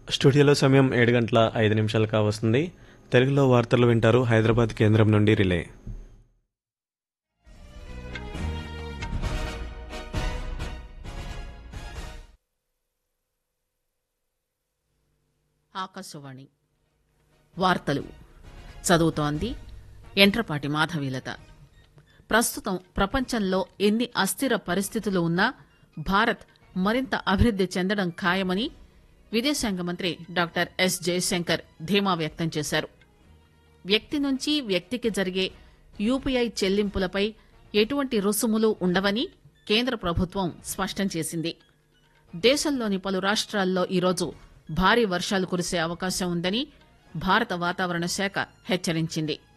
స్టూడియోలో సమయం ఏడు గంటల ఐదు నిమిషాలు కావస్తుంది తెలుగులో వార్తలు వింటారు హైదరాబాద్ కేంద్రం నుండి రిలే ఆకాశవాణి వార్తలు చదువుతోంది ఎంట్రపాటి మాధవీలత ప్రస్తుతం ప్రపంచంలో ఎన్ని అస్థిర పరిస్థితులు ఉన్నా భారత్ మరింత అభివృద్ది చెందడం ఖాయమని విదేశాంగ మంత్రి డాక్టర్ ఎస్ జయశంకర్ ధీమా వ్యక్తం చేశారు వ్యక్తి నుంచి వ్యక్తికి జరిగే యూపీఐ చెల్లింపులపై ఎటువంటి రుసుములు ఉండవని కేంద్ర ప్రభుత్వం స్పష్టం చేసింది దేశంలోని పలు రాష్ట్రాల్లో ఈరోజు భారీ వర్షాలు కురిసే అవకాశం ఉందని భారత వాతావరణ శాఖ హెచ్చరించింది